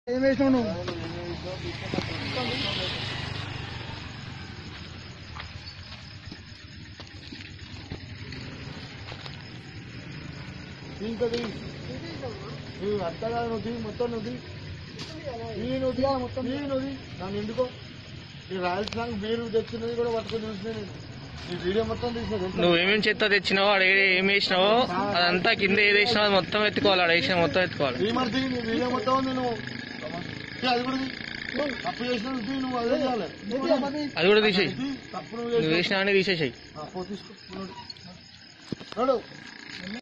ఏం వేసినావు నువ్వు ఇంకా నువ్వు అంతగా నువ్వు దిగి మొత్తం నువ్వు దిగి నీ నువ్వు దిగా మొత్తం నీ నువ్వు దిగి నన్ను ఎందుకో ఈ రాయలసీమ బీరు తెచ్చినది కూడా పట్టుకొని చూసిన నేను ఈ వీడియో మొత్తం తీసిన నువ్వు ఏమేమి చెత్త తెచ్చినావో ఆడ ఏ- ఏం వేసినావో అదంతా కింద ఏది వేసినావో అది మొత్తం ఎత్తుకోవాలి ఆడ వేసిన మొత్తం ఎత్తుకోవాలి భీమర్ దిగి నీ వీడియో మొత్తం ఉంది నువ్వు దిగి, అది కూడా దిగి. తప్పు చేసిన నువ్వు అదే చేయాలి అది కూడా తీసేయి దిగి, తప్పు నువ్వు నువ్వు చేసినావు. వేసినా అని తీసేసాయి ఆ, పో తీసుకో నడు. నడు